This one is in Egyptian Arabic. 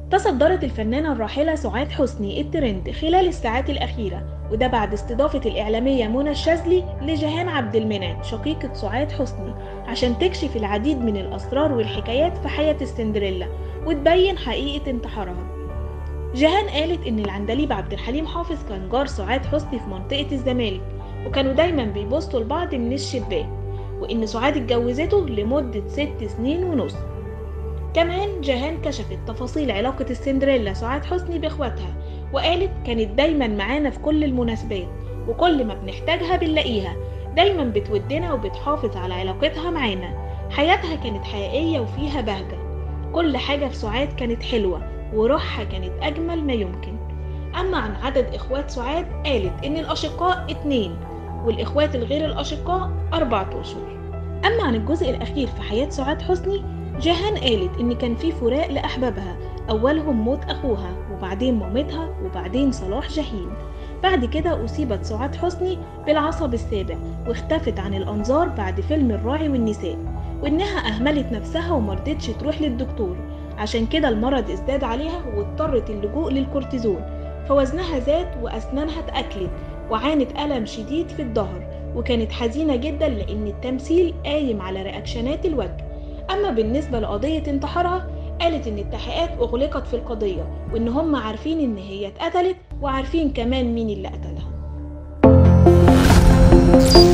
تصدرت الفنانة الراحلة سعاد حسني الترند خلال الساعات الأخيرة وده بعد استضافة الإعلامية منى الشاذلي لجيهان عبد المنعم شقيقة سعاد حسني عشان تكشف العديد من الأسرار والحكايات في حياة السندريلا وتبين حقيقة انتحارها جيهان قالت إن العندليب عبد الحليم حافظ كان جار سعاد حسني في منطقة الزمالك وكانوا دايما بيبصوا لبعض من الشباك وإن سعاد اتجوزته لمدة ست سنين ونص كمان جيهان كشفت تفاصيل علاقة السندريلا سعاد حسني بإخواتها وقالت كانت دايما معانا في كل المناسبات وكل ما بنحتاجها بنلاقيها دايما بتودنا وبتحافظ على علاقتها معانا حياتها كانت حقيقية وفيها بهجة كل حاجة في سعاد كانت حلوة وروحها كانت أجمل ما يمكن أما عن عدد إخوات سعاد قالت إن الأشقاء اتنين والإخوات الغير الأشقاء أربعة أشهر أما عن الجزء الأخير في حياة سعاد حسني جيهان قالت إن كان في فراق لأحبابها أولهم موت أخوها وبعدين مامتها وبعدين صلاح جحيم بعد كده أصيبت سعاد حسني بالعصب السابع واختفت عن الأنظار بعد فيلم الراعي والنساء وإنها أهملت نفسها ومرضتش تروح للدكتور عشان كده المرض ازداد عليها واضطرت اللجوء للكورتيزون فوزنها زاد وأسنانها اتأكلت وعانت ألم شديد في الظهر وكانت حزينة جدا لأن التمثيل قايم على رياكشنات الوجه أما بالنسبة لقضية انتحارها قالت إن التحقيقات أغلقت في القضية وإن هم عارفين إن هي اتقتلت وعارفين كمان مين اللي قتلها